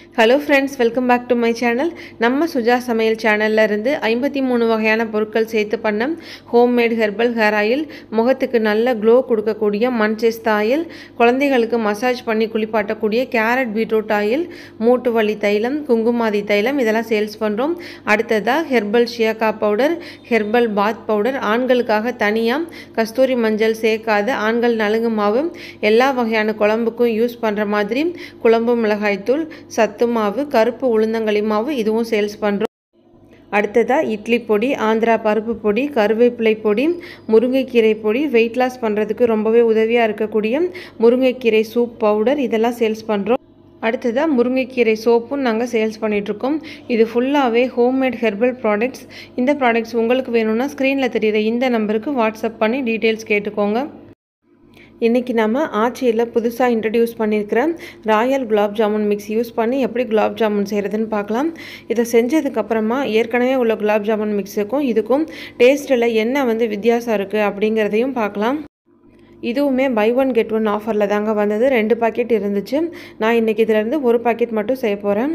hello friends welcome back to my channel நம்ம சுஜா சமையல் சேனல்ல இருந்து ஐம்பத்தி மூணு வகையான பொருட்கள் சேர்த்து பண்ண ஹோம்மேட் ஹெர்பல் ஹேர் ஆயில் முகத்துக்கு நல்ல க்ளோ கொடுக்கக்கூடிய மண்செஸ்த ஆயில் குழந்தைகளுக்கு மசாஜ் பண்ணி குளிப்பாட்டக்கூடிய கேரட் பீட்ரூட் ஆயில் மூட்டு வலி தைலம் குங்குமாதி தைலம் இதெல்லாம் சேல்ஸ் பண்ணுறோம் அடுத்ததாக ஹெர்பல் ஷியாக்கா பவுடர் ஹெர்பல் பாத் பவுடர் ஆண்களுக்காக தனியாக கஸ்தூரி மஞ்சள் சேர்க்காத ஆண்கள் நலுங்கு மாவு எல்லா வகையான குழம்புக்கும் யூஸ் பண்ணுற மாதிரி குழம்பு மிளகாய்த்தூள் சத்து மாவு கருப்பு உளுந்தங்களி மாவு இதுவும் சேல்ஸ் பண்ணுறோம் அடுத்ததாக இட்லி பொடி ஆந்திரா பருப்பு பொடி கருவேப்பிலை பொடி முருங்கைக்கீரை பொடி வெயிட் லாஸ் பண்ணுறதுக்கு ரொம்பவே உதவியாக இருக்கக்கூடிய முருங்கைக்கீரை சூப் பவுடர் இதெல்லாம் சேல்ஸ் பண்ணுறோம் அடுத்ததாக முருங்கைக்கீரை சோப்பும் நாங்கள் சேல்ஸ் பண்ணிகிட்ருக்கோம் இது ஃபுல்லாகவே ஹோம்மேட் ஹெர்பல் ப்ராடக்ட்ஸ் இந்த ப்ராடக்ட்ஸ் உங்களுக்கு வேணும்னா ஸ்க்ரீனில் தெரிகிற இந்த நம்பருக்கு வாட்ஸ்அப் பண்ணி டீட்டெயில்ஸ் கேட்டுக்கோங்க இன்றைக்கி நம்ம ஆச்சியில் புதுசாக இன்ட்ரடியூஸ் பண்ணியிருக்கிற royal gulab jamun mix use பண்ணி எப்படி குலாப் ஜாமுன் செய்கிறதுன்னு பார்க்கலாம் இதை செஞ்சதுக்கப்புறமா ஏற்கனவே உள்ள குலாப் ஜாமுன் மிக்ஸுக்கும் இதுக்கும் டேஸ்ட்டில் என்ன வந்து வித்தியாசம் இருக்குது அப்படிங்கிறதையும் பார்க்கலாம் இதுவுமே பை ஒன் கெட் ஒன் ஆஃபரில் தாங்க வந்தது ரெண்டு பாக்கெட் இருந்துச்சு நான் இன்றைக்கி இதிலேருந்து ஒரு பாக்கெட் மட்டும் செய்ய போகிறேன்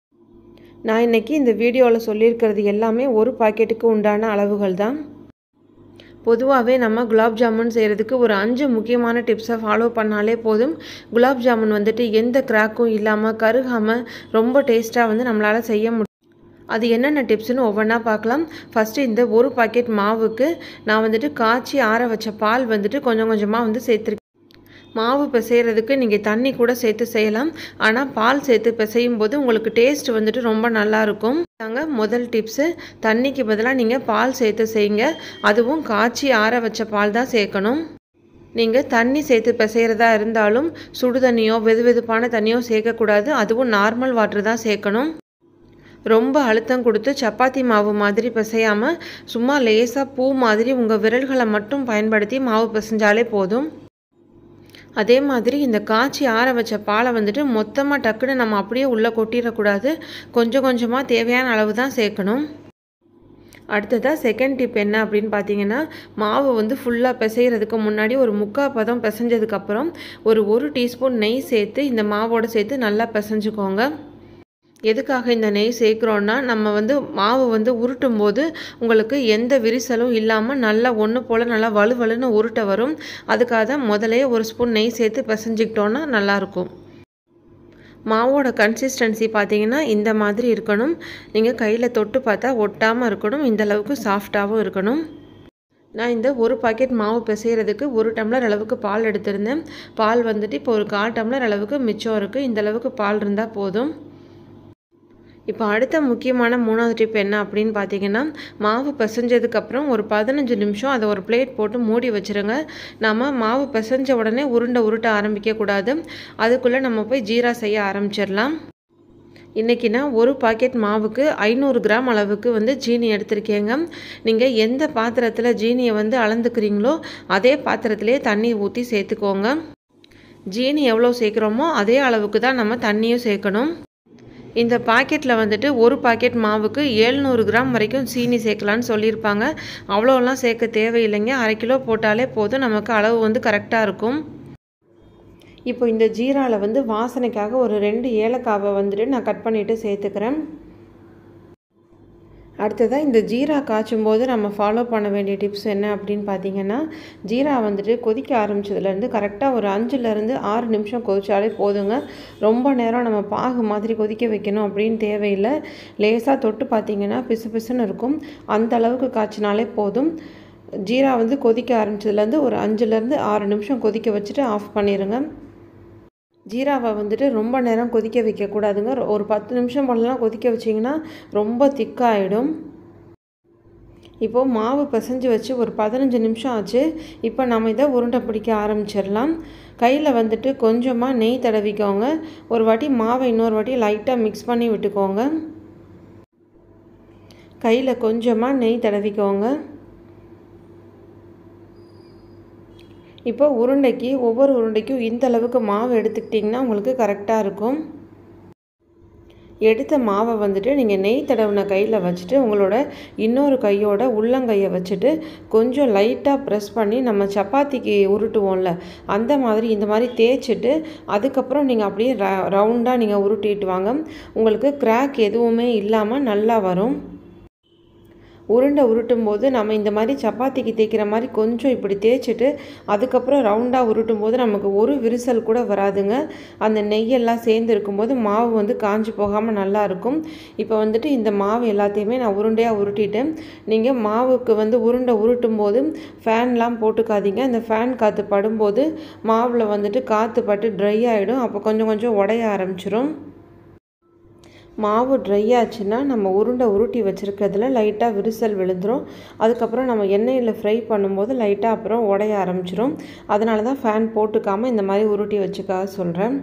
நான் இன்றைக்கி இந்த வீடியோவில் சொல்லியிருக்கிறது எல்லாமே ஒரு பாக்கெட்டுக்கு உண்டான அளவுகள் தான் பொதுவாகவே நம்ம குலாப் ஜாமுன் செய்கிறதுக்கு ஒரு அஞ்சு முக்கியமான டிப்ஸை ஃபாலோ பண்ணாலே போதும் குலாப் ஜாமுன் வந்துட்டு எந்த கிராக்கும் இல்லாமல் கருகாமல் ரொம்ப டேஸ்ட்டாக வந்து நம்மளால் செய்ய முடியும் அது என்னென்ன டிப்ஸ்னு ஒவ்வொன்றா பார்க்கலாம் ஃபஸ்ட்டு இந்த ஒரு பாக்கெட் மாவுக்கு நான் வந்துட்டு காய்ச்சி ஆற வச்ச பால் வந்துட்டு கொஞ்சம் கொஞ்சமாக வந்து சேர்த்துருக்கேன் மாவு பிசைகிறதுக்கு நீங்கள் தண்ணி கூட சேர்த்து செய்யலாம் ஆனால் பால் சேர்த்து பிசையும் போது உங்களுக்கு டேஸ்ட் வந்துட்டு ரொம்ப நல்லாயிருக்கும் நாங்கள் முதல் டிப்ஸு தண்ணிக்கு பதிலாக நீங்கள் பால் சேர்த்து செய்யுங்க அதுவும் காய்ச்சி ஆற வச்ச பால் தான் சேர்க்கணும் நீங்கள் தண்ணி சேர்த்து பிசைகிறதா இருந்தாலும் சுடு தண்ணியோ வெது வெதுப்பான தண்ணியோ சேர்க்கக்கூடாது அதுவும் நார்மல் வாட்டர் தான் சேர்க்கணும் ரொம்ப அழுத்தம் கொடுத்து சப்பாத்தி மாவு மாதிரி பிசையாமல் சும்மா லேசாக பூ மாதிரி உங்கள் விரல்களை மட்டும் பயன்படுத்தி மாவு பிசைஞ்சாலே போதும் அதே மாதிரி இந்த காய்ச்சி ஆற வச்ச பாலை வந்துட்டு மொத்தமாக டக்குன்னு நம்ம அப்படியே உள்ளே கொட்டிடக்கூடாது கொஞ்சம் கொஞ்சமாக தேவையான அளவு தான் சேர்க்கணும் அடுத்ததாக செகண்ட் டிப் என்ன அப்படின்னு பார்த்தீங்கன்னா மாவு வந்து ஃபுல்லாக பிசைகிறதுக்கு முன்னாடி ஒரு முக்கால் பதம் பிசைஞ்சதுக்கப்புறம் ஒரு ஒரு டீஸ்பூன் நெய் சேர்த்து இந்த மாவோடு சேர்த்து நல்லா பிசைஞ்சுக்கோங்க எதுக்காக இந்த நெய் சேர்க்குறோன்னா நம்ம வந்து மாவு வந்து உருட்டும் போது உங்களுக்கு எந்த விரிசலும் இல்லாமல் நல்லா ஒன்று போல் நல்லா வலுவலுன்னு உருட்ட வரும் அதுக்காக தான் முதலே ஒரு ஸ்பூன் நெய் சேர்த்து பிசைஞ்சிக்கிட்டோன்னா நல்லாயிருக்கும் மாவோட கன்சிஸ்டன்சி பார்த்தீங்கன்னா இந்த மாதிரி இருக்கணும் நீங்கள் கையில் தொட்டு பார்த்தா ஒட்டாமல் இருக்கணும் இந்த அளவுக்கு சாஃப்டாகவும் இருக்கணும் நான் இந்த ஒரு பாக்கெட் மாவு பிசைகிறதுக்கு ஒரு டம்ளர் அளவுக்கு பால் எடுத்திருந்தேன் பால் வந்துட்டு இப்போ ஒரு கால் டம்ளர் அளவுக்கு மிச்சம் இருக்குது இந்த அளவுக்கு பால் இருந்தால் போதும் இப்போ அடுத்த முக்கியமான மூணாவது டிப் என்ன அப்படின்னு பார்த்தீங்கன்னா மாவு பிசைஞ்சதுக்கப்புறம் ஒரு பதினஞ்சு நிமிஷம் அதை ஒரு பிளேட் போட்டு மூடி வச்சுருங்க நம்ம மாவு பிசைஞ்ச உடனே உருண்டை உருட்ட ஆரம்பிக்கக்கூடாது அதுக்குள்ளே நம்ம போய் ஜீரா செய்ய ஆரம்பிச்சிடலாம் இன்றைக்கி நான் ஒரு பாக்கெட் மாவுக்கு ஐநூறு கிராம் அளவுக்கு வந்து ஜீனி எடுத்திருக்கேங்க நீங்கள் எந்த பாத்திரத்தில் ஜீனியை வந்து அளந்துக்கிறீங்களோ அதே பாத்திரத்திலே தண்ணி ஊற்றி சேர்த்துக்கோங்க ஜீனி எவ்வளோ சேர்க்குறோமோ அதே அளவுக்கு தான் நம்ம தண்ணியும் சேர்க்கணும் இந்த பாக்கெட்டில் வந்துட்டு ஒரு பாக்கெட் மாவுக்கு ஏழ்நூறு கிராம் வரைக்கும் சீனி சேர்க்கலான்னு சொல்லியிருப்பாங்க அவ்வளோலாம் சேர்க்க தேவையில்லைங்க அரை கிலோ போட்டாலே போதும் நமக்கு அளவு வந்து கரெக்டாக இருக்கும் இப்போ இந்த ஜீராவில் வந்து வாசனைக்காக ஒரு ரெண்டு ஏலக்காவை வந்துட்டு நான் கட் பண்ணிவிட்டு சேர்த்துக்கிறேன் அடுத்ததாக இந்த ஜீரா காய்ச்சும் போது நம்ம ஃபாலோ பண்ண வேண்டிய டிப்ஸ் என்ன அப்படின்னு பார்த்தீங்கன்னா ஜீரா வந்துட்டு கொதிக்க ஆரம்பித்ததுலேருந்து கரெக்டாக ஒரு அஞ்சுலேருந்து ஆறு நிமிஷம் கொதிச்சாலே போதுங்க ரொம்ப நேரம் நம்ம பாகு மாதிரி கொதிக்க வைக்கணும் அப்படின்னு தேவையில்லை லேசாக தொட்டு பார்த்தீங்கன்னா பிசு பிசுன்னு இருக்கும் அந்த அளவுக்கு காய்ச்சினாலே போதும் ஜீரா வந்து கொதிக்க ஆரம்பித்ததுலேருந்து ஒரு அஞ்சுலேருந்து ஆறு நிமிஷம் கொதிக்க வச்சுட்டு ஆஃப் பண்ணிடுங்க ஜீராவை வந்துட்டு ரொம்ப நேரம் கொதிக்க வைக்கக்கூடாதுங்க ஒரு பத்து நிமிஷம் போலலாம் கொதிக்க வச்சிங்கன்னா ரொம்ப திக்காகிடும் இப்போது மாவு பிசைஞ்சு வச்சு ஒரு பதினஞ்சு நிமிஷம் ஆச்சு இப்போ நம்ம இதை உருண்டை பிடிக்க ஆரம்பிச்சிடலாம் கையில் வந்துட்டு கொஞ்சமாக நெய் தடவிக்கோங்க ஒரு வாட்டி மாவை இன்னொரு வாட்டி லைட்டாக மிக்ஸ் பண்ணி விட்டுக்கோங்க கையில் கொஞ்சமாக நெய் தடவிக்கோங்க இப்போ உருண்டைக்கு ஒவ்வொரு உருண்டைக்கும் இந்த அளவுக்கு மாவு எடுத்துக்கிட்டிங்கன்னா உங்களுக்கு கரெக்டாக இருக்கும் எடுத்த மாவை வந்துட்டு நீங்கள் நெய் தடவின கையில் வச்சுட்டு உங்களோட இன்னொரு கையோட உள்ளங்கையை வச்சுட்டு கொஞ்சம் லைட்டாக ப்ரெஸ் பண்ணி நம்ம சப்பாத்திக்கு உருட்டுவோம்ல அந்த மாதிரி இந்த மாதிரி தேய்ச்சிட்டு அதுக்கப்புறம் நீங்கள் அப்படியே ர ரவுண்டாக நீங்கள் உருட்டிட்டு வாங்க உங்களுக்கு கிராக் எதுவுமே இல்லாமல் நல்லா வரும் உருண்டை உருட்டும் போது நம்ம இந்த மாதிரி சப்பாத்திக்கு தேய்க்கிற மாதிரி கொஞ்சம் இப்படி தேய்ச்சிட்டு அதுக்கப்புறம் ரவுண்டாக உருட்டும் போது நமக்கு ஒரு விரிசல் கூட வராதுங்க அந்த நெய்யெல்லாம் சேர்ந்து இருக்கும்போது மாவு வந்து காஞ்சி போகாமல் நல்லா இருக்கும் இப்போ வந்துட்டு இந்த மாவு எல்லாத்தையுமே நான் உருண்டையாக உருட்டிட்டேன் நீங்கள் மாவுக்கு வந்து உருண்டை உருட்டும் போது ஃபேன்லாம் போட்டுக்காதீங்க அந்த ஃபேன் காற்று படும்போது மாவில் வந்துட்டு காற்று பட்டு ட்ரை ஆகிடும் அப்போ கொஞ்சம் கொஞ்சம் உடைய ஆரம்பிச்சிரும் மாவு ட்ரை ஆச்சுன்னா நம்ம உருண்டை உருட்டி வச்சுருக்கிறதுல லைட்டாக விரிசல் விழுந்துடும் அதுக்கப்புறம் நம்ம எண்ணெயில் ஃப்ரை பண்ணும்போது லைட்டாக அப்புறம் உடைய ஆரம்பிச்சிரும் அதனால தான் ஃபேன் போட்டுக்காமல் இந்த மாதிரி உருட்டி வச்சுக்க சொல்கிறேன்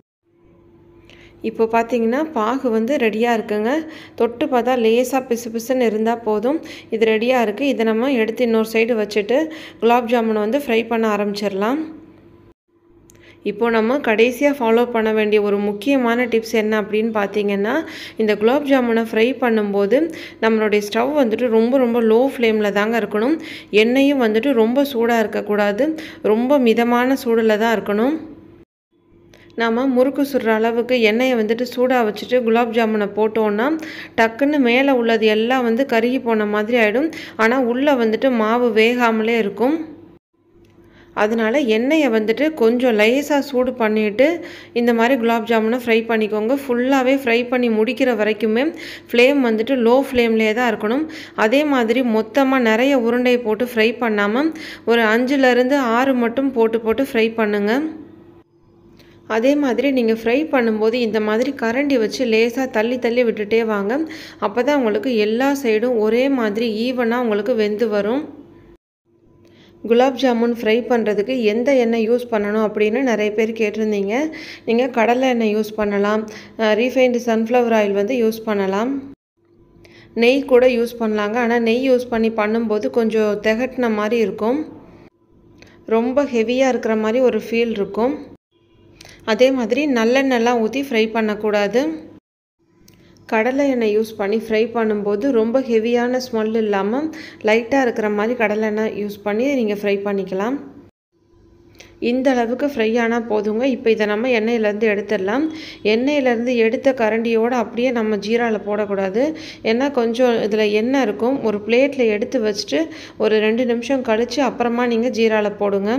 இப்போ பார்த்தீங்கன்னா பாகு வந்து ரெடியாக இருக்குங்க தொட்டு பார்த்தா லேசாக பிசு பிசுன்னு இருந்தால் போதும் இது ரெடியாக இருக்குது இதை நம்ம எடுத்து இன்னொரு சைடு வச்சுட்டு குலாப் ஜாமுனை வந்து ஃப்ரை பண்ண ஆரம்பிச்சிடலாம் இப்போ நம்ம கடைசியாக ஃபாலோ பண்ண வேண்டிய ஒரு முக்கியமான டிப்ஸ் என்ன அப்படின்னு பார்த்தீங்கன்னா இந்த குலாப் ஜாமுனை ஃப்ரை பண்ணும்போது நம்மளுடைய ஸ்டவ் வந்துட்டு ரொம்ப ரொம்ப லோ ஃப்ளேமில் தாங்க இருக்கணும் எண்ணெயும் வந்துட்டு ரொம்ப சூடாக இருக்கக்கூடாது ரொம்ப மிதமான சூடில் தான் இருக்கணும் நாம் முறுக்கு சுடுற அளவுக்கு எண்ணெயை வந்துட்டு சூடாக வச்சுட்டு குலாப் ஜாமுனை போட்டோன்னா டக்குன்னு மேலே உள்ளது எல்லாம் வந்து கருகி போன மாதிரி ஆகிடும் ஆனால் உள்ளே வந்துட்டு மாவு வேகாமலே இருக்கும் அதனால் எண்ணெயை வந்துட்டு கொஞ்சம் லேசாக சூடு பண்ணிவிட்டு இந்த மாதிரி குலாப் ஜாமுனை ஃப்ரை பண்ணிக்கோங்க ஃபுல்லாகவே ஃப்ரை பண்ணி முடிக்கிற வரைக்குமே ஃப்ளேம் வந்துட்டு லோ ஃப்ளேம்லேயே தான் இருக்கணும் அதே மாதிரி மொத்தமாக நிறைய உருண்டையை போட்டு ஃப்ரை பண்ணாமல் ஒரு அஞ்சுலேருந்து ஆறு மட்டும் போட்டு போட்டு ஃப்ரை பண்ணுங்கள் அதே மாதிரி நீங்கள் ஃப்ரை பண்ணும்போது இந்த மாதிரி கரண்டி வச்சு லேசாக தள்ளி தள்ளி விட்டுட்டே வாங்க அப்போ தான் உங்களுக்கு எல்லா சைடும் ஒரே மாதிரி ஈவனாக உங்களுக்கு வெந்து வரும் குலாப் ஜாமுன் ஃப்ரை பண்ணுறதுக்கு எந்த எண்ணெய் யூஸ் பண்ணணும் அப்படின்னு நிறைய பேர் கேட்டிருந்தீங்க நீங்கள் கடலை எண்ணெய் யூஸ் பண்ணலாம் ரீஃபைண்டு சன்ஃப்ளவர் ஆயில் வந்து யூஸ் பண்ணலாம் நெய் கூட யூஸ் பண்ணலாங்க ஆனால் நெய் யூஸ் பண்ணி பண்ணும்போது கொஞ்சம் திகட்டின மாதிரி இருக்கும் ரொம்ப ஹெவியாக இருக்கிற மாதிரி ஒரு ஃபீல் இருக்கும் அதே மாதிரி நல்லெண்ணெய்லாம் ஊற்றி ஃப்ரை பண்ணக்கூடாது கடலை எண்ணெய் யூஸ் பண்ணி ஃப்ரை பண்ணும்போது ரொம்ப ஹெவியான ஸ்மெல் இல்லாமல் லைட்டாக இருக்கிற மாதிரி கடலை எண்ணெய் யூஸ் பண்ணி நீங்கள் ஃப்ரை பண்ணிக்கலாம் இந்த அளவுக்கு ஃப்ரை ஆனால் போதுங்க இப்போ இதை நம்ம எண்ணெயிலேருந்து எடுத்துடலாம் எண்ணெயிலேருந்து எடுத்த கரண்டியோடு அப்படியே நம்ம ஜீராவில் போடக்கூடாது ஏன்னா கொஞ்சம் இதில் எண்ணெய் இருக்கும் ஒரு பிளேட்டில் எடுத்து வச்சுட்டு ஒரு ரெண்டு நிமிஷம் கழித்து அப்புறமா நீங்கள் ஜீராவில் போடுங்க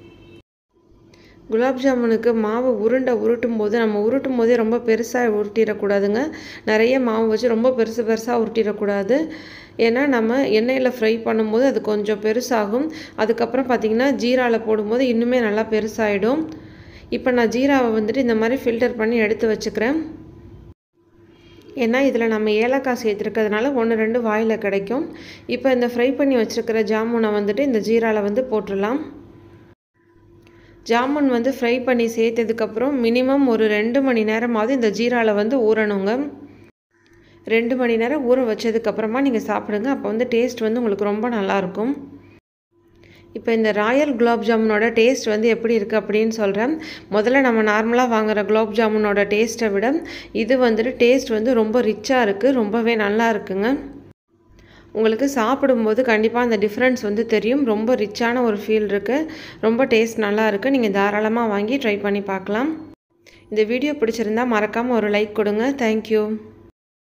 குலாப் ஜாமுனுக்கு மாவு உருண்டை உருட்டும் போது நம்ம உருட்டும் போதே ரொம்ப பெருசாக உருட்டிடக்கூடாதுங்க நிறைய மாவு வச்சு ரொம்ப பெருசு பெருசாக உருட்டிடக்கூடாது ஏன்னா நம்ம எண்ணெயில் ஃப்ரை பண்ணும்போது அது கொஞ்சம் பெருசாகும் அதுக்கப்புறம் பார்த்திங்கன்னா ஜீராவில் போடும்போது இன்னுமே நல்லா பெருசாகிடும் இப்போ நான் ஜீராவை வந்துட்டு இந்த மாதிரி ஃபில்டர் பண்ணி எடுத்து வச்சுக்கிறேன் ஏன்னா இதில் நம்ம ஏலக்காய் சேர்த்துருக்கிறதுனால ஒன்று ரெண்டு வாயில் கிடைக்கும் இப்போ இந்த ஃப்ரை பண்ணி வச்சுருக்கிற ஜாமுனை வந்துட்டு இந்த ஜீராவில் வந்து போட்டுடலாம் ஜாமுன் வந்து ஃப்ரை பண்ணி சேர்த்ததுக்கப்புறம் மினிமம் ஒரு ரெண்டு மணி நேரமாவது இந்த ஜீராவில் வந்து ஊறணுங்க ரெண்டு மணி நேரம் ஊற வச்சதுக்கப்புறமா நீங்கள் சாப்பிடுங்க அப்போ வந்து டேஸ்ட் வந்து உங்களுக்கு ரொம்ப நல்லாயிருக்கும் இப்போ இந்த ராயல் குலாப் ஜாமுனோட டேஸ்ட் வந்து எப்படி இருக்குது அப்படின்னு சொல்கிறேன் முதல்ல நம்ம நார்மலாக வாங்குகிற குலாப் ஜாமுனோட டேஸ்ட்டை விட இது வந்துட்டு டேஸ்ட் வந்து ரொம்ப ரிச்சாக இருக்குது ரொம்பவே நல்லா இருக்குங்க உங்களுக்கு சாப்பிடும்போது கண்டிப்பாக அந்த டிஃப்ரென்ஸ் வந்து தெரியும் ரொம்ப ரிச்சான ஒரு ஃபீல் இருக்குது ரொம்ப டேஸ்ட் நல்லா இருக்குது நீங்கள் தாராளமாக வாங்கி ட்ரை பண்ணி பார்க்கலாம் இந்த வீடியோ பிடிச்சிருந்தா மறக்காமல் ஒரு லைக் கொடுங்க தேங்க்யூ